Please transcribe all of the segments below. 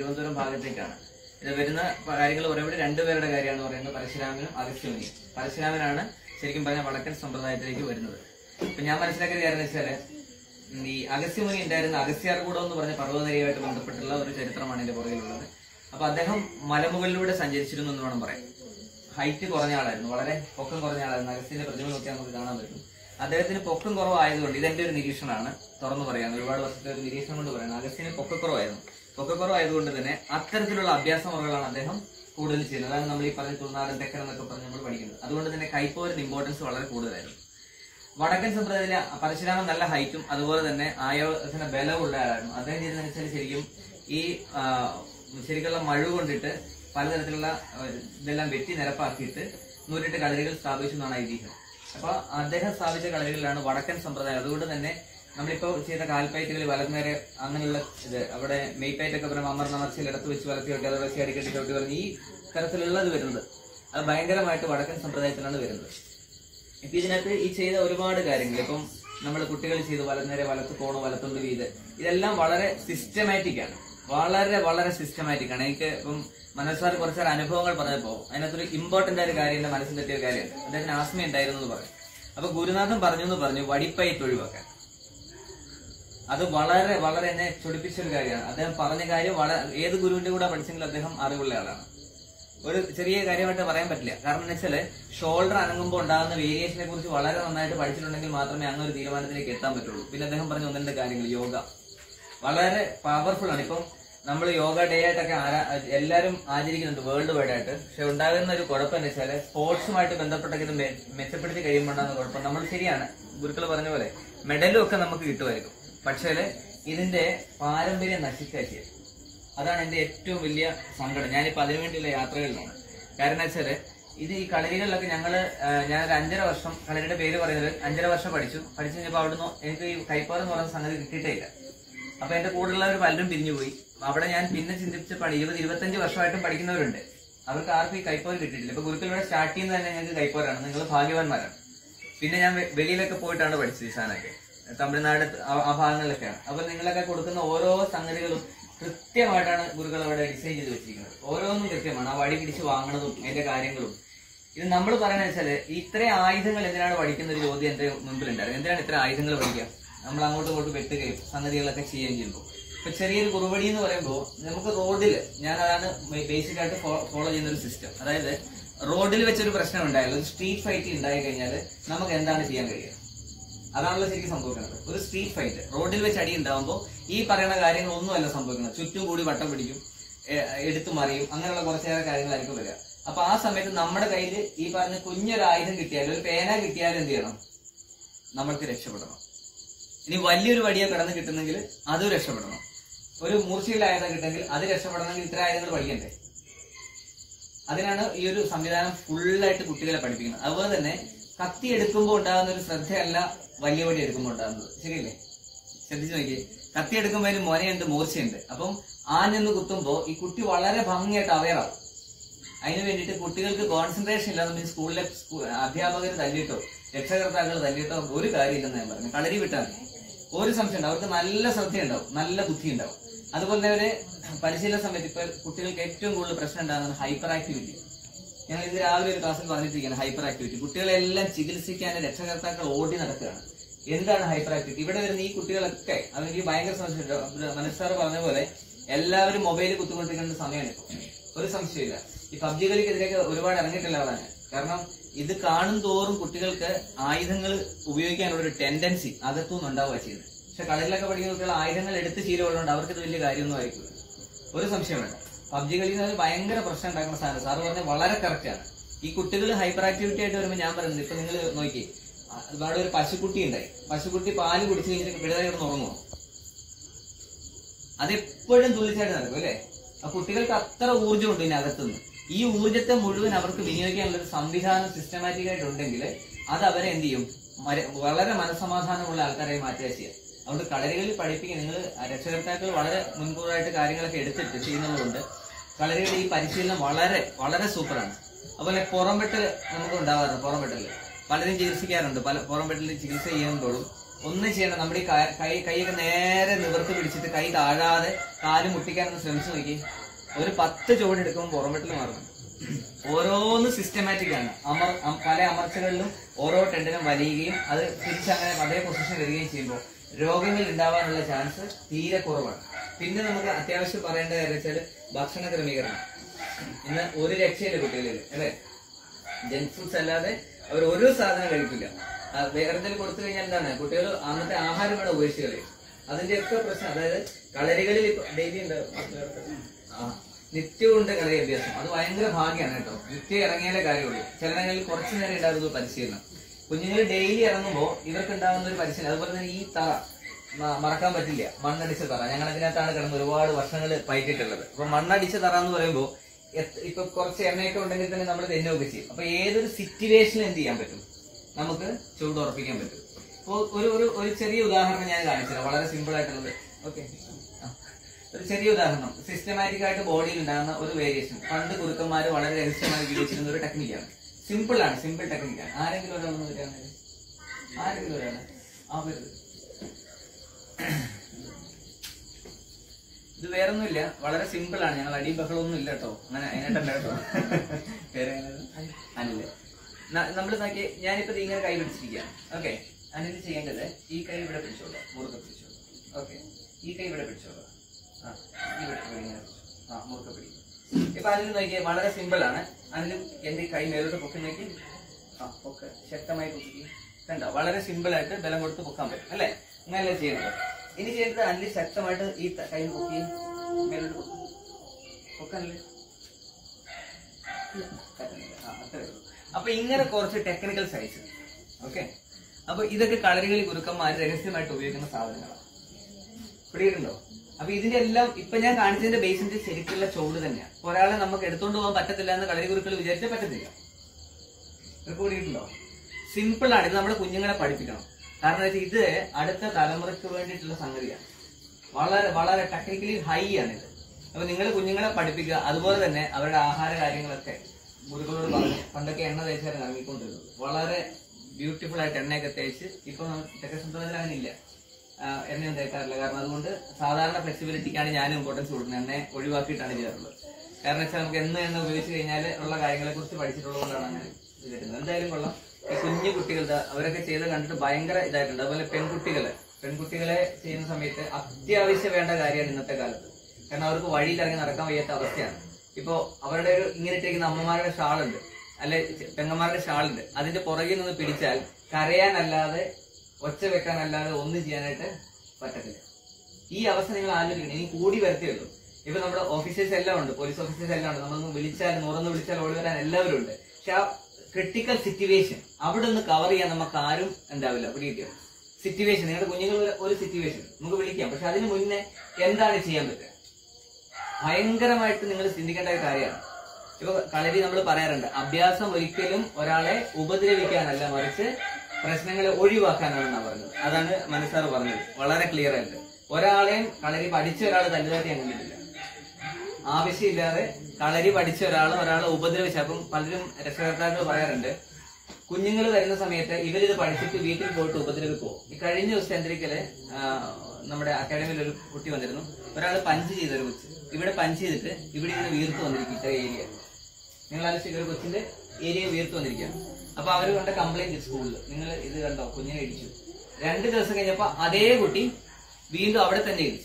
തിരുവനന്തപുരം ഭാഗത്തേക്കാണ് ഇത് വരുന്ന കാര്യങ്ങൾ പറയുമ്പോൾ രണ്ടുപേരുടെ കാര്യമാണ് പറയുന്നത് പരശുരാമനും അഗസ്ത്യമുനിയും പരശുരാമനാണ് ശരിക്കും പറഞ്ഞാൽ വടക്കൻ സമ്പ്രദായത്തിലേക്ക് വരുന്നത് ഇപ്പൊ ഞാൻ മനസ്സിലാക്കിയ കാര്യം എന്ന് വെച്ചാല് ഉം, ഈ അഗസ്ത്യമുനി ഉണ്ടായിരുന്ന അഗസ്ത്യാർകൂടം എന്ന് പറഞ്ഞ പർവ്വതനിരയുമായിട്ട് ബന്ധപ്പെട്ടുള്ള ഒരു ചരിത്രമാണ് ഇതിന്റെ പുറകിലുള്ളത് അപ്പൊ അദ്ദേഹം മലമുകളിലൂടെ സഞ്ചരിച്ചിരുന്നു എന്ന് വേണം പറയാൻ ഹൈറ്റ് കുറഞ്ഞ ആളായിരുന്നു വളരെ പൊക്കം കുറഞ്ഞ ആളായിരുന്നു അഗസ്ത്യന്റെ പ്രതിമ നോക്കിയാൽ നമുക്ക് കാണാൻ പറ്റും അദ്ദേഹത്തിന് പൊക്കം കുറവായതുകൊണ്ട് ഇതെന്റെ ഒരു നിരീക്ഷണമാണ് തുറന്നു പറയാൻ ഒരുപാട് വർഷത്തെ ഒരു നിരീക്ഷണം കൊണ്ട് പറയുന്നത് അഗസ്ത്യന് പൊക്കക്കുറവായിരുന്നു പൊക്കക്കുറവായതുകൊണ്ട് തന്നെ അത്തരത്തിലുള്ള അഭ്യാസ മുറകളാണ് അദ്ദേഹം കൂടുതൽ ചെയ്യുന്നത് അതാണ് നമ്മൾ ഈ പറഞ്ഞ തുർനാടൻ തെക്കൻ എന്നൊക്കെ പറഞ്ഞ് നമ്മൾ പഠിക്കുന്നത് അതുകൊണ്ട് തന്നെ കൈപ്പോരിന് ഇമ്പോർട്ടൻസ് വളരെ കൂടുതലായിരുന്നു വടക്കൻ സമ്പ്രദായത്തിലെ പരശുരാമൻ നല്ല ഹൈറ്റും അതുപോലെ തന്നെ ആയോധന ബലമുള്ള ആളായിരുന്നു അദ്ദേഹം ചെയ്തതെന്ന് വെച്ചാൽ ശരിക്കും ഈ ആ, ശരിക്കുള്ള മഴ കൊണ്ടിട്ട് പലതരത്തിലുള്ള ആ, ഇതെല്ലാം വെട്ടി നിരപ്പാക്കിയിട്ട് നൂറ്റെട്ട് കളരികൾ സ്ഥാപിച്ചു എന്നാണ് ഐതിഹ്യം അപ്പൊ അദ്ദേഹം സ്ഥാപിച്ച കളരികളിലാണ് വടക്കൻ സമ്പ്രദായം അതുകൊണ്ട് തന്നെ നമ്മളിപ്പോ ചെയ്ത കാൽപ്പയറ്റുകൾ വലന്നേരെ അങ്ങനെയുള്ള ഇത് അവിടെ മെയ്പ്പയറ്റൊക്കെ പറയുമ്പോൾ അമർ നമർച്ചയിൽ ഇടത്ത് വെച്ച് വലത്തി വെട്ടി അത് വെച്ച് അടിക്കട്ടി ചവിട്ടി പറഞ്ഞ് ഈ തരത്തിലുള്ളത് വരുന്നത് അത് ഭയങ്കരമായിട്ട് വടക്കൻ സമ്പ്രദായത്തിലാണ് വരുന്നത് ഇപ്പൊ ഇതിനകത്ത് ഈ ചെയ്ത ഒരുപാട് കാര്യങ്ങൾ ഇപ്പം നമ്മൾ കുട്ടികൾ ചെയ്ത് വലന്നേരെ വലത്ത് പോണു വലത്തുണ്ട് വീത് ഇതെല്ലാം വളരെ സിസ്റ്റമാറ്റിക് ആണ് വളരെ വളരെ സിസ്റ്റമാറ്റിക് ആണ് എനിക്ക് ഇപ്പം മനോജ് സാർ കുറച്ചൊരു അനുഭവങ്ങൾ പറഞ്ഞപ്പോ അതിനകത്തൊരു ഇമ്പോർട്ടന്റ് ആയ ഒരു കാര്യം എന്റെ മനസ്സിൽ തെറ്റിയ ഒരു കാര്യമാണ് അദ്ദേഹത്തിന് ആസ്മ ഉണ്ടായിരുന്നു എന്ന് പറയും അപ്പൊ ഗുരുനാഥൻ പറഞ്ഞു എന്ന് പറഞ്ഞു വടിപ്പയറ്റ് ഒഴിവാക്കാൻ അത് വളരെ വളരെ എന്നെ ചൊടിപ്പിച്ച ഒരു കാര്യമാണ് അദ്ദേഹം പറഞ്ഞ കാര്യം വളരെ ഏത് ഗുരുവിന്റെ കൂടെ പഠിച്ചെങ്കിലും അദ്ദേഹം അറിവുള്ള ആളാണ് ഒരു ചെറിയ കാര്യമായിട്ട് പറയാൻ പറ്റില്ല കാരണം എന്ന് വെച്ചാല് ഷോൾഡർ അനങ്ങുമ്പോൾ ഉണ്ടാകുന്ന വേരിയേഷനെ കുറിച്ച് വളരെ നന്നായിട്ട് പഠിച്ചിട്ടുണ്ടെങ്കിൽ മാത്രമേ അങ്ങനെ ഒരു തീരുമാനത്തിലേക്ക് എത്താൻ പറ്റുള്ളൂ പിന്നെ അദ്ദേഹം പറഞ്ഞ ഒന്ന് രണ്ട് കാര്യങ്ങൾ യോഗ വളരെ പവർഫുൾ ആണ് ഇപ്പം നമ്മൾ യോഗ ഡേ ആയിട്ടൊക്കെ ആരാ എല്ലാവരും ആചരിക്കുന്നുണ്ട് വേൾഡ് വൈഡ് ആയിട്ട് പക്ഷെ ഉണ്ടാകുന്ന ഒരു കുഴപ്പം എന്ന് വെച്ചാല് സ്പോർട്സുമായിട്ട് ബന്ധപ്പെട്ടൊക്കെ ഇത് മെ- മെച്ചപ്പെടുത്തി കഴിയുമ്പോൾ ഉണ്ടാകുന്ന കുഴപ്പം നമ്മൾ ശരിയാണ് ഗുരുക്കൾ പറഞ്ഞ പോലെ മെഡലും ഒക്കെ നമുക്ക് കിട്ടുമായിരിക്കും പക്ഷേ ഇതിന്റെ പാരമ്പര്യം നശിക്കുക ചെയ്യും അതാണ് എന്റെ ഏറ്റവും വലിയ സങ്കടം ഞാനിപ്പോ അതിനു വേണ്ടിയുള്ള യാത്രകളിലാണ് കാരണം വെച്ചാല് ഇത് ഈ കളരികളിലൊക്കെ ഞങ്ങള് ആ, ഞാനൊരു അഞ്ചര വർഷം കളരിയുടെ പേര് പറയുന്നത് അഞ്ചര വർഷം പഠിച്ചു പഠിച്ചു കഴിഞ്ഞപ്പോ അവിടുന്ന് എനിക്ക് ഈ കൈപ്പാറ എന്ന് പറയുന്ന സംഗതി കിട്ടിയിട്ടേ ഇല്ല അപ്പൊ എന്റെ കൂടെയുള്ളവർ പലരും പിരിഞ്ഞുപോയി അവിടെ ഞാൻ പിന്നെ ചിന്തിച്ചപ്പോൾ ഇരുപത് ഇരുപത്തഞ്ച് വർഷമായിട്ടും പഠിക്കുന്നവരുണ്ട് അവർക്ക് ആർക്കും ഈ കൈപ്പോര് കിട്ടിയിട്ടില്ല ഇപ്പൊ ഗുരുക്കൾ ഇവിടെ സ്റ്റാർട്ട് ചെയ്യുന്നത് തന്നെ ഞങ്ങൾക്ക് കൈപ്പോരാണ് നിങ്ങൾ ഭാഗ്യവാന്മാരാണ് പിന്നെ ഞാൻ വെ- വെളിയിലൊക്കെ പോയിട്ടാണ് പഠിച്ചത് ഈ സാധനമൊക്കെ തമിഴ്നാട് ആ- ആ ഭാഗങ്ങളിലൊക്കെയാണ് അപ്പൊ നിങ്ങളൊക്കെ കൊടുക്കുന്ന ഓരോ സംഗതികളും കൃത്യമായിട്ടാണ് ഗുരുക്കൾ അവിടെ ഡിസൈൻ ചെയ്ത് വെച്ചിരിക്കുന്നത് ഓരോന്നും കൃത്യമാണ് ആ വടി പിടിച്ച് വാങ്ങണതും അതിന്റെ കാര്യങ്ങളും ഇത് നമ്മൾ പറയുന്നത് വെച്ചാല് ഇത്രയും ആയുധങ്ങൾ എന്തിനാണ് പഠിക്കുന്ന ഒരു ചോദ്യം എന്റെ മുമ്പിലുണ്ടായിരുന്നു എന്തിനാണ് ഇത്ര ആയുധങ്ങൾ പഠിക്കുക നമ്മൾ അങ്ങോട്ടും ഇങ്ങോട്ടും വെട്ടുകയും സംഗതികളൊക്കെ ചെയ്യുകയും ചെയ്യുമ്പോൾ ഇപ്പൊ ചെറിയൊരു കുറുവടി എന്ന് പറയുമ്പോൾ നമുക്ക് റോഡിൽ ഞാൻ അതാണ് ബേസിക് ആയിട്ട് ഫോളോ ചെയ്യുന്ന ഒരു സിസ്റ്റം അതായത് റോഡിൽ വെച്ചൊരു പ്രശ്നം ഉണ്ടായാലും ഒരു സ്ട്രീറ്റ് ഫൈറ്റ് ഉണ്ടായി കഴിഞ്ഞാൽ നമുക്ക് എന്താണ് ചെയ്യാൻ കഴിയുക അതാണല്ലോ ശരിക്കും സംഭവിക്കുന്നത് ഒരു സ്ട്രീറ്റ് ഫൈറ്റ് റോഡിൽ വെച്ച് അടി ഉണ്ടാവുമ്പോൾ ഈ പറയുന്ന കാര്യങ്ങളൊന്നുമല്ല സംഭവിക്കുന്നത് ചുറ്റും കൂടി വട്ടം പിടിക്കും എ- എടുത്തു മറിയും അങ്ങനെയുള്ള കുറച്ചേറെ കാര്യങ്ങളായിരിക്കും വരിക അപ്പൊ ആ സമയത്ത് നമ്മുടെ കയ്യിൽ ഈ പറഞ്ഞ കുഞ്ഞൊരു ആയുധം കിട്ടിയാലും ഒരു പേന കിട്ടിയാലും എന്ത് ചെയ്യണം നമ്മൾക്ക് രക്ഷപ്പെടണം ഇനി വലിയൊരു വടിയെ കടന്ന് കിട്ടുന്നെങ്കിൽ അതും രക്ഷപ്പെടണം ഒരു മൂർച്ചയുള്ള ആയുധം കിട്ടുമെങ്കിൽ അത് രക്ഷപ്പെടണമെങ്കിൽ ഇത്ര ആയുധങ്ങൾ പഠിക്കണ്ടേ അതിനാണ് ഈ ഒരു സംവിധാനം ഫുള്ളായിട്ട് കുട്ടികളെ പഠിപ്പിക്കുന്നത് അതുപോലെ തന്നെ കത്തി എടുക്കുമ്പോൾ ഉണ്ടാകുന്ന ഒരു ശ്രദ്ധയല്ല വലിയ വടി എടുക്കുമ്പോൾ ഉണ്ടാകുന്നത് ശരിയല്ലേ ശ്രദ്ധിച്ചു നോക്കിയേ കത്തി എടുക്കുമ്പോൾ അതിന് മൊനയുണ്ട് മൂർച്ചയുണ്ട് അപ്പം ആഞ്ഞെന്ന് കുത്തുമ്പോൾ ഈ കുട്ടി വളരെ ഭംഗിയായിട്ട് അവയറാവും അതിന് വേണ്ടിയിട്ട് കുട്ടികൾക്ക് കോൺസെൻട്രേഷൻ ഇല്ലാതെ പിന്നെ സ്കൂളിലെ അധ്യാപകർ തല്ലിയിട്ടോ രക്ഷകർത്താക്കൾ തല്ലിയിട്ടോ ഒരു കാര്യമില്ലെന്ന് ഞാൻ പറഞ്ഞു കളരി വിട്ടാൽ മതി ഒരു സംശയം ഉണ്ടാവും അവർക്ക് നല്ല ശ്രദ്ധയുണ്ടാവും നല്ല ബുദ്ധി ഉണ്ടാവും അതുപോലെ തന്നെ അവര് പരിശീലന സമയത്ത് ഇപ്പൊ കുട്ടികൾക്ക് ഏറ്റവും കൂടുതൽ പ്രശ്നം ഉണ്ടാകുന്നത് ഹൈപ്പർ ആക്ടിവിറ്റി ഞങ്ങൾ ഇത് രാവിലെ ഒരു ക്ലാസ്സിൽ പറഞ്ഞിട്ടിരിക്കുകയാണ് ഹൈപ്പർ ആക്ടിവിറ്റി കുട്ടികളെല്ലാം ചികിത്സിക്കാൻ രക്ഷകർത്താക്കൾ ഓടി നടക്കുകയാണ് എന്താണ് ഹൈപ്പർ ആക്ടിവിറ്റി ഇവിടെ വരുന്ന ഈ കുട്ടികളൊക്കെ അതെനിക്ക് ഭയങ്കര സംശയമുണ്ട് മനസ്സ് സാറ് പറഞ്ഞ പോലെ എല്ലാവരും മൊബൈൽ കുത്തുകൊണ്ടിരിക്കുന്ന സമയമാണ് ഇപ്പോൾ ഒരു സംശയമില്ല ഈ പബ്ജി കളിക്കെതിരെയൊക്കെ ഒരുപാട് ഇറങ്ങിയിട്ടില്ല അവിടെ കാരണം ഇത് കാണും തോറും കുട്ടികൾക്ക് ആയുധങ്ങൾ ഉപയോഗിക്കാനുള്ള ഒരു ടെൻഡൻസി അകത്തുനിന്ന് ഉണ്ടാവുക ചെയ്യുന്നത് പക്ഷെ കളരിലൊക്കെ പഠിക്കുന്ന കുട്ടികൾ ആയുധങ്ങൾ എടുത്ത് ശീലമുള്ളതുകൊണ്ട് അവർക്ക് ഇത് വലിയ കാര്യമൊന്നും ആയിരിക്കില്ല ഒരു സംശയം വേണ്ട പബ്ജി കളിക്കുന്നത് ഭയങ്കര പ്രശ്നം ഉണ്ടാക്കുന്ന സാധനം സാറ് പറഞ്ഞ വളരെ കറക്റ്റ് ആണ് ഈ കുട്ടികൾ ഹൈപ്പർ ആക്ടിവിറ്റി ആയിട്ട് വരുമ്പോൾ ഞാൻ പറയുന്നത് ഇപ്പൊ നിങ്ങൾ നോക്കി അവിടെ ഒരു പശുക്കുട്ടി ഉണ്ടായി പശുക്കുട്ടി പാല് കുടിച്ചു കഴിഞ്ഞിട്ട് വിടുതൽ കിടന്ന് ഉറങ്ങുമോ അതെപ്പോഴും തുള്ളിച്ചായിട്ട് നടക്കും അല്ലേ ആ കുട്ടികൾക്ക് അത്ര ഊർജ്ജമുണ്ട് ഇതിനകത്തുനിന്ന് ഈ ഊർജ്ജത്തെ മുഴുവൻ അവർക്ക് വിനിയോഗിക്കാനുള്ള ഒരു സംവിധാനം സിസ്റ്റമാറ്റിക് ആയിട്ട് ഉണ്ടെങ്കിൽ അത് അവരെ എന്ത് ചെയ്യും മര- വളരെ മനസമാധാനമുള്ള ആൾക്കാരായി മാറ്റുക ചെയ്യുക അതുകൊണ്ട് കളരികളിൽ പഠിപ്പിക്കുക നിങ്ങൾ രക്ഷകർത്താക്കൾ വളരെ മുൻകൂറായിട്ട് കാര്യങ്ങളൊക്കെ എടുത്തിട്ട് ചെയ്യുന്നതുകൊണ്ട് കളരികളുടെ ഈ പരിശീലനം വളരെ വളരെ സൂപ്പറാണ് അതുപോലെ പുറംപെട്ട് നമുക്ക് ഉണ്ടാവാറുണ്ട് പുറംപെട്ടല് പലരും ചികിത്സിക്കാറുണ്ട് പല പുറംപെട്ടിൽ ചികിത്സ ചെയ്യുമ്പോഴും ഒന്നും ചെയ്യണം നമ്മുടെ ഈ ക- കൈ കൈയൊക്കെ നേരെ നിവർത്തി പിടിച്ചിട്ട് കൈ താഴാതെ കാല് മുട്ടിക്കാനൊന്ന് ശ്രമിച്ചു നോക്കി ഒരു പത്ത് ചുവട് എടുക്കുമ്പോൾ പുറമെട്ടിൽ മാറും ഓരോന്ന് സിസ്റ്റമാറ്റിക് ആണ് അമർ അം- പല അമർച്ചകളിലും ഓരോ ടെൻഡനും വലിയുകയും അത് തിരിച്ചങ്ങനെ അതേ പൊസിഷൻ വരികയും ചെയ്യുമ്പോൾ രോഗങ്ങൾ ഉണ്ടാവാനുള്ള ചാൻസ് തീരെ കുറവാണ് പിന്നെ നമുക്ക് അത്യാവശ്യം പറയേണ്ട കാര്യം വെച്ചാൽ ഭക്ഷണ ക്രമീകരണം ഇന്ന് ഒരു രക്ഷയില്ല കുട്ടികളിൽ അല്ലേ ജങ്ക് ഫുഡ്സ് അല്ലാതെ അവർ ഒരു സാധനം കഴിക്കില്ല ആ, വേറെ എന്തെങ്കിലും കൊടുത്തു കഴിഞ്ഞാൽ എന്താണ് കുട്ടികൾ അന്നത്തെ ആഹാരം കൂടെ ഉപേക്ഷിച്ച് കളയും അതിന്റെ ഒക്കെ പ്രശ്നം അതായത് കളരികളിൽ ഇപ്പൊ ഡെയിലി ഉണ്ട് ആ, നിത്യവും ഉണ്ട് കളരി അഭ്യാസം അത് ഭയങ്കര ഭാഗ്യമാണ് കേട്ടോ നിത്യം ഇറങ്ങിയാലേ കാര്യമുള്ളൂ ചിലങ്ങളിൽ കുറച്ചു നേരം ഉണ്ടാകുന്ന പരിശീലനം കുഞ്ഞുങ്ങൾ ഡെയിലി ഇറങ്ങുമ്പോൾ ഇവർക്ക് ഉണ്ടാകുന്ന ഒരു പരിശീലനം അതുപോലെ തന്നെ ഈ തറ മ- മറക്കാൻ പറ്റില്ല മണ്ണടിച്ച തറ ഞങ്ങൾ അതിനകത്താണ് കിടന്ന് ഒരുപാട് വർഷങ്ങൾ പയറ്റിട്ടുള്ളത് അപ്പൊ മണ്ണടിച്ച തറ എന്ന് പറയുമ്പോൾ എത്ര- ഇപ്പൊ കുറച്ച് എണ്ണയൊക്കെ ഉണ്ടെങ്കിൽ തന്നെ നമ്മൾ തെന്നൊക്കെ ചെയ്യും അപ്പൊ ഏതൊരു സിറ്റുവേഷനിൽ എന്ത് ചെയ്യാൻ പറ്റും നമുക്ക് ചുവട് ഉറപ്പിക്കാൻ പറ്റും ഇപ്പൊ ഒരു ഒരു ഒരു ചെറിയ ഉദാഹരണം ഞാൻ കാണിച്ചുതരാം വളരെ സിമ്പിൾ ആയിട്ടുള്ളത് ഓക്കെ ഒരു ചെറിയ ഉദാഹരണം സിസ്റ്റമാറ്റിക് ആയിട്ട് ബോഡിയിൽ ഉണ്ടാകുന്ന ഒരു വേരിയേഷൻ പണ്ട് കുറുക്കന്മാർ വളരെ രഹസ്യമായി ഉപയോഗിച്ചിരുന്ന ഒരു ടെക്നിക്കാണ് സിമ്പിൾ ആണ് സിമ്പിൾ ടെക്നിക്കാണ് ആരെങ്കിലും ഒരാളൊന്ന് വരികയാണെങ്കിൽ ആരെങ്കിലും ഒരാള് ആ വരുത് ഇത് വേറൊന്നുമില്ല വളരെ സിമ്പിൾ ആണ് ഞങ്ങൾ അടിയും ബഹളമൊന്നും ഇല്ല കേട്ടോ അങ്ങനെ അതിനായിട്ടല്ല കേട്ടോ പേര് അനില് നമ്മൾ നോക്കി ഞാനിപ്പോ ദേ ഇങ്ങനെ കൈ പിടിച്ചിരിക്കുകയാണ് ഓക്കെ അനിൽ ചെയ്യേണ്ടത് ഈ കൈ ഇവിടെ പിടിച്ചോളൂ മുറുക്കെ പിടിച്ചോളൂ ഓക്കെ ഈ കൈ ഇവിടെ പിടിച്ചോളൂ ആ ഇവിടെ ഇവിടെ ഇങ്ങനെ പിടിച്ചോ. ആ മുറുക്കെ പിടിക്കും ഇപ്പൊ അനിൽ നോക്കിയേ വളരെ സിമ്പിൾ ആണ് അനിൽ എന്റെ കൈ മേലോട്ട് പൊക്കി നോക്കി ആ പൊക്ക് ശക്തമായി പൊക്കി കണ്ടോ വളരെ സിമ്പിൾ ആയിട്ട് ബലം കൊടുത്ത് പൊക്കാൻ പറ്റും അല്ലേ അങ്ങനെയല്ലേ ചെയ്യുന്നത് ഇനി ചെയ്യേണ്ടത് അനിൽ ശക്തമായിട്ട് ഈ ത- കൈ പൊക്കി മേലോട്ട് പൊക്കി പൊക്കാനല്ലേ പറ്റുന്നില്ല. ആ, അത്രേ ഉള്ളൂ. അപ്പൊ ഇങ്ങനെ കുറച്ച് ടെക്നിക്കൽ സൈസ് ഓക്കെ അപ്പൊ ഇതൊക്കെ കളരികളി ഗുരുക്കന്മാർ രഹസ്യമായിട്ട് ഉപയോഗിക്കുന്ന സാധനങ്ങളാണ് പിടിയിട്ടുണ്ടോ അപ്പൊ ഇതിന്റെ എല്ലാം ഇപ്പൊ ഞാൻ കാണിച്ചതിന്റെ ബേസിന്റെ ശരിക്കുള്ള ചോട് തന്നെയാണ് അപ്പൊ ഒരാളെ നമുക്ക് എടുത്തോണ്ട് പോകാൻ പറ്റത്തില്ല എന്ന് കളരി ഗുരുക്കൾ വിചാരിച്ചാൽ പറ്റത്തില്ല ഇതൊക്കെ പിടിയിട്ടുണ്ടോ സിമ്പിൾ ആണ് ഇത് നമ്മുടെ കുഞ്ഞുങ്ങളെ പഠിപ്പിക്കണം കാരണം എന്താ വെച്ചാൽ ഇത് അടുത്ത തലമുറയ്ക്ക് വേണ്ടിയിട്ടുള്ള സംഗതിയാണ് വളരെ വളരെ ടെക്നിക്കലി ഹൈ ആണ് ഇത് അപ്പൊ നിങ്ങൾ കുഞ്ഞുങ്ങളെ പഠിപ്പിക്കുക അതുപോലെ തന്നെ അവരുടെ ആഹാര കാര്യങ്ങളൊക്കെ ഗുരുക്കളോട് പറഞ്ഞു പണ്ടൊക്കെ എണ്ണ തേച്ചായിരുന്നു ഇറങ്ങിക്കൊണ്ടിരുന്നത് വളരെ ബ്യൂട്ടിഫുൾ ആയിട്ട് എണ്ണയൊക്കെ തേച്ച് ഇപ്പൊ തെക്കൻ സംസ്ഥാനത്തിൽ അങ്ങനെ ഇല്ല ആഹ് എണ്ണയൊന്നും തേക്കാറില്ല കാരണം അതുകൊണ്ട് സാധാരണ ഫ്ലെക്സിബിലിറ്റിക്കാണ് ഞാൻ ഇമ്പോർട്ടൻസ് കൊടുക്കുന്നത് എണ്ണ ഒഴിവാക്കിയിട്ടാണ് ചെയ്യാറുള്ളത് കാരണം വെച്ചാൽ നമുക്ക് എന്ന് എണ്ണ ഉപയോഗിച്ച് കഴിഞ്ഞാൽ ഉള്ള കാര്യങ്ങളെ കുറിച്ച് പഠിച്ചിട്ടുള്ളതുകൊണ്ടാണ് അങ്ങനെ ഇത് വരുന്നത് എന്തായാലും കൊള്ളാം ഈ കുഞ്ഞു കുട്ടികൾ ദാ അവരൊക്കെ ചെയ്ത് കണ്ടിട്ട് ഭയങ്കര ഇതായിട്ടുണ്ട് അതുപോലെ പെൺകുട്ടികള് പെൺകുട്ടികളെ ചെയ്യുന്ന സമയത്ത് അത്യാവശ്യം വേണ്ട കാര്യമാണ് ഇന്നത്തെ കാലത്ത് കാരണം അവർക്ക് വഴിയിൽ ഇറങ്ങി നടക്കാൻ വയ്യാത്ത അവസ്ഥയാണ് ഇപ്പോ അവരുടെ ഒരു ഇങ്ങനെ ഇട്ടേക്കുന്ന അമ്മമാരുടെ ഷാളുണ്ട് അല്ലെ ചെ- പെങ്ങന്മാരുടെ ഷാളുണ്ട് അതിന്റെ പുറകിൽ നിന്ന് പിടിച്ചാൽ കരയാനല്ലാതെ ഒച്ച വെക്കാനല്ലാതെ ഒന്നും ചെയ്യാനായിട്ട് പറ്റത്തില്ല ഈ അവസ്ഥ നിങ്ങൾ ആലോചിക്കണം ഇനി കൂടി വരത്തേ ഉള്ളൂ ഇപ്പൊ നമ്മുടെ ഓഫീസേഴ്സ് എല്ലാം ഉണ്ട് പോലീസ് ഓഫീസേഴ്സ് എല്ലാം ഉണ്ട് നമ്മളൊന്ന് വിളിച്ചാൽ നൂറൊന്ന് വിളിച്ചാൽ ഓടി വരാൻ എല്ലാവരും ഉണ്ട് പക്ഷെ ആ ക്രിട്ടിക്കൽ സിറ്റുവേഷൻ അവിടെ ഒന്ന് കവർ ചെയ്യാൻ നമുക്ക് ആരും ഉണ്ടാവില്ല പിടിക്കുക സിറ്റുവേഷൻ നിങ്ങളുടെ കുഞ്ഞുങ്ങൾ ഒരു സിറ്റുവേഷൻ നമുക്ക് വിളിക്കാം പക്ഷെ അതിന് മുന്നേ എന്താണ് ചെയ്യാൻ പറ്റുക ഭയങ്കരമായിട്ട് നിങ്ങൾ ചിന്തിക്കേണ്ട ഒരു കാര്യമാണ് ഇപ്പൊ കളരി നമ്മൾ പറയാറുണ്ട് അഭ്യാസം ഒരിക്കലും ഒരാളെ ഉപദ്രവിക്കാനല്ല മറിച്ച് പ്രശ്നങ്ങളെ ഒഴിവാക്കാനാണെന്നാണ് പറഞ്ഞത് അതാണ് മനസ്സാർ പറഞ്ഞത് വളരെ ക്ലിയർ ആയിട്ട് ഒരാളെയും കളരി പഠിച്ച ഒരാൾ തല്ലുതായിട്ട് ഞാൻ കണ്ടിട്ടില്ല ആവശ്യമില്ലാതെ കളരി പഠിച്ച ഒരാൾ ഒരാളെ ഉപദ്രവിച്ച അപ്പം പലരും രക്ഷകർത്താക്കൾ പറയാറുണ്ട് കുഞ്ഞുങ്ങൾ വരുന്ന സമയത്ത് ഇവരിത് പഠിച്ചിട്ട് വീട്ടിൽ പോയിട്ട് ഉപദ്രവിക്കുമോ ഈ കഴിഞ്ഞ ദിവസം ചന്ദ്രിക്കല് നമ്മുടെ അക്കാഡമിയിൽ ഒരു കുട്ടി വന്നിരുന്നു ഒരാൾ പഞ്ച് ചെയ്തൊരു കൊച്ച് ഇവിടെ പഞ്ച് ചെയ്തിട്ട് ഇവിടെ ഇങ്ങനെ വീർത്ത് വന്നിരിക്കും ഇത്ര ഏരിയ നിങ്ങൾ ആലോചിച്ച ഒരു കൊച്ചിന്റെ ഏരിയ വീർത്ത് വന്നിരിക്കുകയാണ് അപ്പൊ അവർ കണ്ട കംപ്ലൈന്റ് സ്കൂളിൽ നിങ്ങൾ ഇത് കണ്ടോ കുഞ്ഞിനെ ഇടിച്ചു രണ്ട് ദിവസം കഴിഞ്ഞപ്പോ അതേ കുട്ടി വീണ്ടും അവിടെ തന്നെ ഇടിച്ചു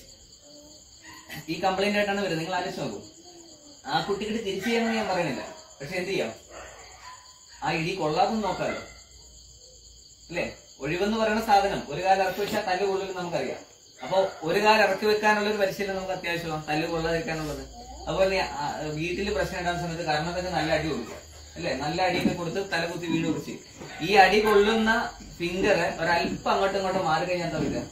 ഈ കംപ്ലൈന്റ് ആയിട്ടാണ് വരുന്നത് നിങ്ങൾ ആലോചിച്ച് നോക്കൂ ആ കുട്ടിക്കിട്ട് തിരിച്ചു ചെയ്യണമെന്ന് ഞാൻ പറയുന്നില്ല പക്ഷെ എന്ത് ചെയ്യാം ആ ഇടി കൊള്ളാതെന്ന് നോക്കാമല്ലോ അല്ലേ ഒഴിവെന്ന് പറയുന്ന സാധനം ഒരു കാലം ഇറക്കി വെച്ചാൽ തല്ല് കൊള്ളില്ലെന്ന് നമുക്കറിയാം അപ്പൊ ഒരു കാലം ഇറക്കി വെക്കാനുള്ള ഒരു പരിശീലനം നമുക്ക് അത്യാവശ്യമാണ് തല്ല് കൊള്ളാതിരിക്കാനുള്ളത് അതുപോലെ ആ, വീട്ടിൽ പ്രശ്നം ഉണ്ടാകുന്ന സമയത്ത് കർമ്മത്തൊക്കെ നല്ല അടി കൊടുക്കുക അല്ലേ നല്ല അടിയൊക്കെ കൊടുത്ത് തലകുത്തി വീട് കുറിച്ച് ഈ അടി കൊള്ളുന്ന ഫിംഗർ ഒരല്പം അങ്ങോട്ടും ഇങ്ങോട്ടും മാറി കഴിഞ്ഞാൽ എന്താ വരിക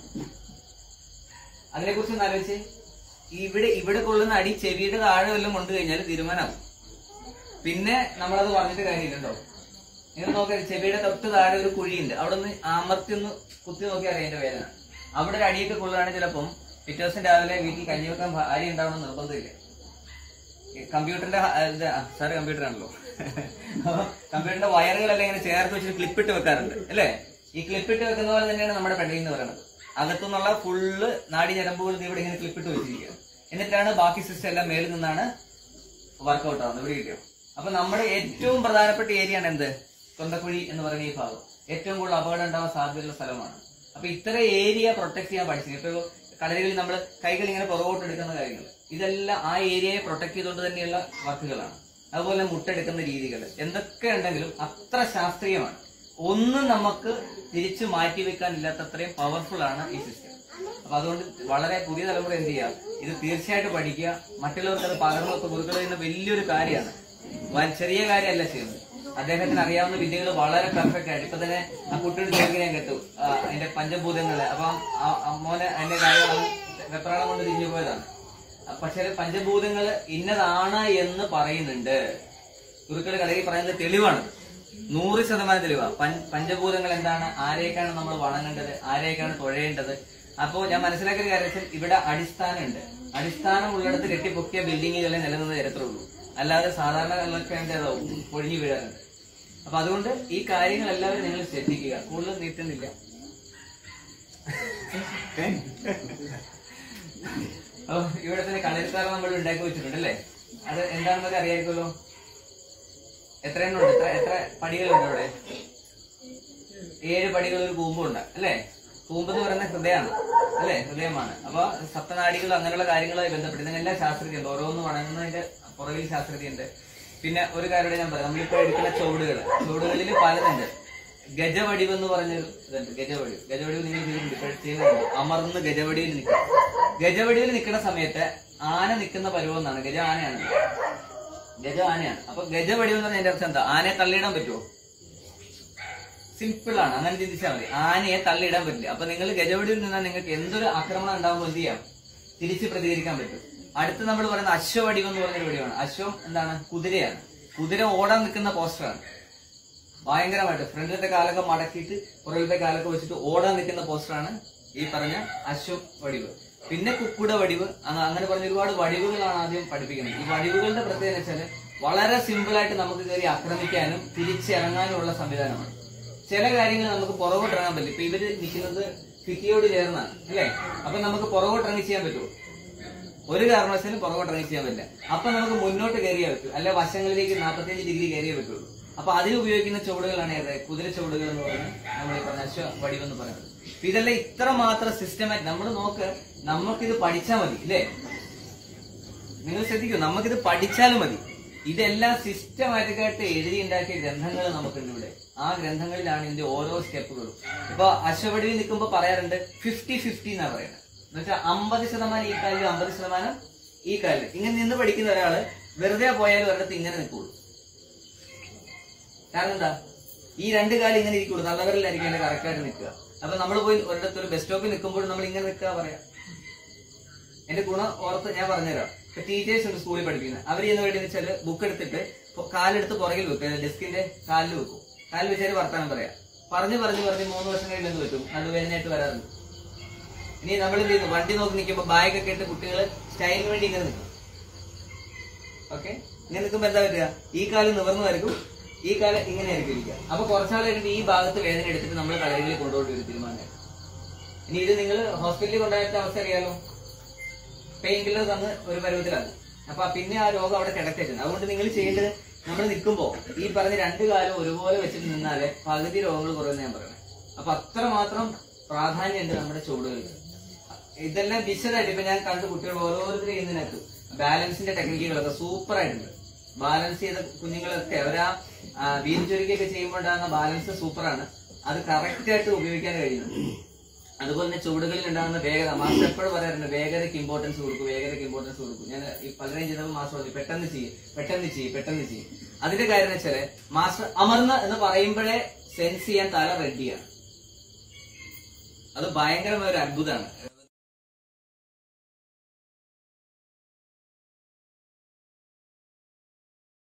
അതിനെ കുറിച്ച് ഒന്ന് ആലോചിച്ച് ഇവിടെ ഇവിടെ കൊള്ളുന്ന അടി ചെവിയുടെ താഴെ വല്ലതും കൊണ്ടു കഴിഞ്ഞാൽ തീരുമാനമാവും പിന്നെ നമ്മളത് പറഞ്ഞിട്ട് കാര്യമില്ലല്ലോ നിങ്ങൾ നോക്കിയാൽ ചെവിയുടെ തൊട്ട് താഴെ ഒരു കുഴിയുണ്ട് അവിടെ ഒന്ന് അമർത്തി ഒന്ന് കുത്തി നോക്കിയാൽ അറിയാം അതിന്റെ വേദന അവിടെ ഒരു അടിയൊക്കെ കൊള്ളുകയാണെങ്കിൽ ചിലപ്പം പിറ്റേ ദിവസം രാവിലെ വീട്ടിൽ കഞ്ഞി വെക്കാൻ ഭാര്യ ഉണ്ടാവണമെന്ന് നിർബന്ധമില്ല ഈ കമ്പ്യൂട്ടറിന്റെ സാർ കമ്പ്യൂട്ടർ ആണല്ലോ അപ്പൊ കമ്പ്യൂട്ടറിന്റെ വയറുകളെല്ലാം ഇങ്ങനെ ചേർത്ത് വെച്ചിട്ട് ക്ലിപ്പ് ഇട്ട് വെക്കാറുണ്ട് അല്ലേ ഈ ക്ലിപ്പിട്ട് വെക്കുന്ന പോലെ തന്നെയാണ് നമ്മുടെ പെടലി എന്ന് പറയുന്നത് അകത്തുനിന്നുള്ള ഫുള്ള് നാടി ഞരമ്പുകൾ ദേ ഇവിടെ ഇങ്ങനെ ക്ലിപ്പിട്ട് വെച്ചിരിക്കുക എന്നിട്ടാണ് ബാക്കി സിസ്റ്റം എല്ലാം മേളിൽ നിന്നാണ് വർക്കൗട്ട് ആവുന്നത് ഇവിടെ കിട്ടിയോ അപ്പൊ നമ്മുടെ ഏറ്റവും പ്രധാനപ്പെട്ട ഏരിയ ആണ് എന്ത് തൊണ്ടക്കുഴി എന്ന് പറയുന്ന ഈ ഭാഗം ഏറ്റവും കൂടുതൽ അപകടം ഉണ്ടാവാൻ സാധ്യതയുള്ള സ്ഥലമാണ് അപ്പൊ ഇത്ര ഏരിയ പ്രൊട്ടക്ട് ചെയ്യാൻ പഠിച്ചു ഇപ്പൊ കളരികളിൽ നമ്മൾ കൈകൾ ഇങ്ങനെ പുറകോട്ട് എടുക്കുന്ന കാര്യങ്ങൾ ഇതെല്ലാം ആ ഏരിയയെ പ്രൊട്ടക്ട് ചെയ്തുകൊണ്ട് തന്നെയുള്ള വർക്കുകളാണ് അതുപോലെ മുട്ടെടുക്കുന്ന രീതികൾ എന്തൊക്കെ ഉണ്ടെങ്കിലും അത്ര ശാസ്ത്രീയമാണ് ഒന്നും നമുക്ക് തിരിച്ചു മാറ്റി വെക്കാൻ ഇല്ലാത്തത്രയും പവർഫുൾ ആണ് ഈ സിസ്റ്റം അപ്പൊ അതുകൊണ്ട് വളരെ പുതിയ തലമുറ എന്ത് ചെയ്യുക ഇത് തീർച്ചയായിട്ടും പഠിക്കുക മറ്റുള്ളവർക്ക് അത് പകർന്നു കൊടുക്കുക എന്ന വലിയൊരു കാര്യമാണ് വൻ- ചെറിയ കാര്യമല്ല ചെയ്യുന്നത് അദ്ദേഹത്തിന് അറിയാവുന്ന വിദ്യകൾ വളരെ പെർഫെക്റ്റ് ആയിട്ട് ഇപ്പൊ തന്നെ ആ കുട്ടിയുടെ ചോദിക്കാൻ ഞാൻ കേട്ടു ആ, അതിന്റെ പഞ്ചഭൂതങ്ങള് അപ്പം ആ- ആ മോനെ അതിന്റെ കാര്യം വെപ്രാളം കൊണ്ട് തിരിഞ്ഞു പോയതാണ് ആ, പക്ഷേ പഞ്ചഭൂതങ്ങള് ഇന്നതാണ് എന്ന് പറയുന്നുണ്ട് ഗുരുക്കൾ കടയിൽ പറയുന്നത് തെളിവാണ് നൂറ് ശതമാനം തെളിവാണ് പഞ്ചഭൂതങ്ങൾ എന്താണ് ആരെയൊക്കെയാണ് നമ്മൾ വണങ്ങേണ്ടത് ആരെയൊക്കെയാണ് തുഴയേണ്ടത് അപ്പോ ഞാൻ മനസ്സിലാക്കിയ കാര്യം വെച്ചാൽ ഇവിടെ അടിസ്ഥാനമുണ്ട് അടിസ്ഥാനം ഉള്ളിടത്ത് കെട്ടിപ്പൊക്കിയ ബിൽഡിങ്ങുകളെ നിലനിന്ന് തരത്തുള്ളൂ അല്ലാതെ സാധാരണ കല്ലൊക്കെ എന്താവും പൊഴിഞ്ഞു വീഴാറുണ്ട് അപ്പൊ അതുകൊണ്ട് ഈ കാര്യങ്ങൾ എല്ലാവരും നിങ്ങൾ ശ്രദ്ധിക്കുക കൂടുതൽ നീട്ടുന്നില്ല അപ്പൊ ഇവിടെ തന്നെ കളരിത്താറ നമ്മൾ ഉണ്ടാക്കി വെച്ചിട്ടുണ്ട് അല്ലേ അത് എന്താണെന്നൊക്കെ അറിയാമായിരിക്കുമല്ലോ എത്ര എണ്ണം ഉണ്ട് എത്ര എത്ര പടികളുണ്ട് അവിടെ ഏഴ് പടികൾ ഒരു കൂമ്പുണ്ട് അല്ലേ കൂമ്പ് എന്ന് പറയുന്ന ഹൃദയമാണ് അല്ലേ ഹൃദയമാണ് അപ്പൊ സപ്തനാടികൾ അങ്ങനെയുള്ള കാര്യങ്ങളുമായി ബന്ധപ്പെട്ട് ഇതിനെല്ലാം ശാസ്ത്രജ്ഞയുണ്ട് ഓരോന്ന് വണങ്ങുന്നതിന്റെ പുറകിൽ ശാസ്ത്രജ്ഞയുണ്ട് പിന്നെ ഒരു കാര്യം ഞാൻ പറയാം നമ്മളിപ്പോ എടുക്കുന്ന ചുവടുകൾ ചുവടുകളിൽ പലതുണ്ട് ഗജവടിവ് എന്ന് പറഞ്ഞൊരു ഇതുണ്ട് ഗജവടിവ് ഗജവടിവ് നിങ്ങൾ ചെയ്തിട്ടുണ്ട് ഇപ്പോൾ ചെയ്യുന്നുണ്ട് അമർന്ന് ഗജവടിയിൽ നിൽക്കുക ഗജവടിയിൽ നിൽക്കുന്ന സമയത്ത് ആന നിൽക്കുന്ന പരുവെന്നാണ് ഗജ ആനയാണ് ഗജ ആനയാണ് അപ്പൊ ഗജവടിവ് എന്ന് പറഞ്ഞാൽ എന്റെ അർത്ഥം എന്താ ആനയെ തള്ളിയിടാൻ പറ്റുമോ സിമ്പിൾ ആണ് അങ്ങനെ ചിന്തിച്ചാൽ മതി ആനയെ തള്ളിയിടാൻ പറ്റില്ല അപ്പൊ നിങ്ങൾ ഗജവടിയിൽ നിന്നാൽ നിങ്ങൾക്ക് എന്തൊരു ആക്രമണം ഉണ്ടാകുമ്പോൾ എന്ത് ചെയ്യാം തിരിച്ച് പ്രതികരിക്കാൻ പറ്റും അടുത്ത് നമ്മൾ പറയുന്ന അശ്വവടിവ് എന്ന് പറഞ്ഞൊരു വടിവാണ് അശ്വം എന്താണ് കുതിരയാണ് കുതിര ഓടാൻ നിൽക്കുന്ന പോസ്റ്ററാണ് ഭയങ്കരമായിട്ട് ഫ്രണ്ടിലത്തെ കാലൊക്കെ മടക്കിയിട്ട് പുറകിലത്തെ കാലൊക്കെ വെച്ചിട്ട് ഓടാൻ നിൽക്കുന്ന പോസ്റ്ററാണ് ഈ പറഞ്ഞ അശ്വം വടിവ് പിന്നെ കുക്കുട വടിവ് അങ്ങ- അങ്ങനെ പറഞ്ഞ ഒരുപാട് വടിവുകളാണ് ആദ്യം പഠിപ്പിക്കുന്നത് ഈ വടിവുകളുടെ പ്രത്യേകത വെച്ചാല് വളരെ സിമ്പിൾ ആയിട്ട് നമുക്ക് കയറി ആക്രമിക്കാനും തിരിച്ചിറങ്ങാനും ഉള്ള സംവിധാനമാണ് ചില കാര്യങ്ങൾ നമുക്ക് പുറകോട്ട് ഇറങ്ങാൻ പറ്റില്ല ഇപ്പൊ ഇവര് നിൽക്കുന്നത് ഭിത്തിയോട് ചേർന്നാണ് അല്ലേ അപ്പൊ നമുക്ക് പുറകോട്ട് ഇറങ്ങി ചെയ്യാൻ പറ്റുമോ ഒരു കാരണവശാലും പുറകോട്ട് ഇറങ്ങി ചെയ്യാൻ പറ്റില്ല അപ്പൊ നമുക്ക് മുന്നോട്ട് കയറിയേ പറ്റൂ അല്ലെ വശങ്ങളിലേക്ക് നാൽപ്പത്തിയഞ്ച് ഡിഗ്രി കയറിയേ പറ്റുള്ളൂ അപ്പൊ അതിന് ഉപയോഗിക്കുന്ന ചുവടുകളാണ് ഏത് കുതിര ചുവടുകൾ എന്ന് പറയുന്നത് നമ്മൾ ഈ പറഞ്ഞ അശ്വ വടിവെന്ന് പറയുന്നത് അപ്പൊ ഇതെല്ലാം ഇത്ര മാത്രം സിസ്റ്റമാറ്റി നമ്മൾ നോക്ക് നമുക്കിത് പഠിച്ചാൽ മതി ഇല്ലേ നിങ്ങൾ ശ്രദ്ധിക്കൂ നമുക്കിത് പഠിച്ചാലും മതി ഇതെല്ലാം സിസ്റ്റമാറ്റിക് ആയിട്ട് എഴുതി ഉണ്ടാക്കിയ ഗ്രന്ഥങ്ങൾ നമുക്കുണ്ട് ഇവിടെ ആ ഗ്രന്ഥങ്ങളിലാണ് ഇതിന്റെ ഓരോ സ്റ്റെപ്പുകളും ഇപ്പൊ അശ്വവടിയിൽ നിൽക്കുമ്പോൾ പറയാറുണ്ട് ഫിഫ്റ്റി ഫിഫ്റ്റി എന്നാ പറയുന്നത് എന്നുവെച്ചാൽ അമ്പത് ശതമാനം ഈ കാലിൽ അമ്പത് ശതമാനം ഈ കാലിൽ ഇങ്ങനെ നിന്ന് പഠിക്കുന്ന ഒരാള് വെറുതെ പോയാലും ഒരിടത്ത് ഇങ്ങനെ നിൽക്കുള്ളൂ കാരണം എന്താ ഈ രണ്ട് കാലം ഇങ്ങനെ ഇരിക്കുള്ളൂ തള്ളവരിലായിരിക്കും എന്റെ കറക്റ്റായിട്ട് നിൽക്കുക അപ്പൊ നമ്മൾ പോയി ഒരിടത്ത് ഒരു ബസ് സ്റ്റോപ്പിൽ നിൽക്കുമ്പോൾ നമ്മൾ ഇങ്ങനെ നിൽക്കുക പറയാം എന്റെ ഗുണം ഓർത്ത് ഞാൻ പറഞ്ഞുതരാം ഇപ്പൊ ടീച്ചേഴ്സ് ഉണ്ട് സ്കൂളിൽ പഠിപ്പിക്കുന്നത് അവർ ചെയ്യുന്ന വേണ്ടി വെച്ചാല് ബുക്ക് എടുത്തിട്ട് പൊ- കാലെടുത്ത് പുറകിൽ വെക്കും ഡെസ്കിന്റെ കാലിൽ വെക്കും കാലിൽ വെച്ചാൽ വർത്താനം പറയാം പറഞ്ഞു പറഞ്ഞു പറഞ്ഞ് മൂന്ന് വർഷം കഴിയുമ്പോൾ എന്ത് പറ്റും നടുവേദനയായിട്ട് വരാറുണ്ട് ഇനി നമ്മൾ എന്ത് ചെയ്യുന്നു വണ്ടി നോക്കി നിൽക്കുമ്പോൾ ബാഗൊക്കെ ഇട്ട് കുട്ടികൾ സ്റ്റൈലിന് വേണ്ടി ഇങ്ങനെ നിൽക്കും ഓക്കെ ഇങ്ങനെ നിൽക്കുമ്പോൾ എന്താ പറ്റുക ഈ കാലം നിവർന്നു വരക്കും ഈ കാലം ഇങ്ങനെ ആയിരിക്കും ഇരിക്കുക അപ്പൊ കുറച്ചാൾ കഴിഞ്ഞിട്ട് ഈ ഭാഗത്ത് വേദന എടുത്തിട്ട് നമ്മൾ കളരികളിൽ കൊണ്ടുപോയി ഒരു തീരുമാനം ഇനി ഇത് നിങ്ങൾ ഹോസ്പിറ്റലിൽ കൊണ്ടുപോയ അവസ്ഥ അറിയാലോ പെയിൻ കില്ലർ തന്ന് ഒരു പരുവത്തിലാണ് അപ്പൊ പിന്നെ ആ രോഗം അവിടെ കിടക്കരുത് അതുകൊണ്ട് നിങ്ങൾ ചെയ്യേണ്ടത് നമ്മൾ നിൽക്കുമ്പോ ഈ പറഞ്ഞ രണ്ട് കാലം ഒരുപോലെ വെച്ചിട്ട് നിന്നാലേ പകുതി രോഗങ്ങൾ കുറയുന്ന ഞാൻ പറയുന്നത് അപ്പൊ അത്ര മാത്രം പ്രാധാന്യമുണ്ട് നമ്മുടെ ചുവടുകൾക്ക് ഇതെല്ലാം വിശദമായിട്ട് ഇപ്പൊ ഞാൻ കണ്ട കുട്ടികൾ ഓരോരുത്തരും ചെയ്യുന്നതിനകത്ത് ബാലൻസിന്റെ ടെക്നിക്കുകളൊക്കെ സൂപ്പർ ആയിട്ടുണ്ട് ബാലൻസ് ചെയ്ത കുഞ്ഞുങ്ങളൊക്കെ അവരാ വീൽചൊരിക്കൊക്കെ ചെയ്യുമ്പോഴാകുന്ന ബാലൻസ് സൂപ്പറാണ് അത് കറക്റ്റ് ആയിട്ട് ഉപയോഗിക്കാൻ കഴിയുന്നു അതുപോലെ തന്നെ ചുവടുകളിൽ ഉണ്ടാകുന്ന വേഗത മാസ്റ്റർ എപ്പോഴും പറയാറുണ്ട് വേഗതയ്ക്ക് ഇമ്പോർട്ടൻസ് കൊടുക്കും വേഗതയ്ക്ക് ഇമ്പോർട്ടൻസ് കൊടുക്കും ഞാൻ ഈ പലരെയും ചെയ്തപ്പോൾ മാസ്റ്റർ പറഞ്ഞു പെട്ടെന്ന് ചെയ്യും പെട്ടെന്ന് ചെയ്യും പെട്ടെന്ന് ചെയ്യും അതിന്റെ കാര്യം എന്ന് വെച്ചാല് മാസ്റ്റർ അമർന്ന് എന്ന് പറയുമ്പോഴേ സെൻസ് ചെയ്യാൻ തല റെഡിയാണ് അത് ഭയങ്കരമായ ഒരു അത്ഭുതമാണ്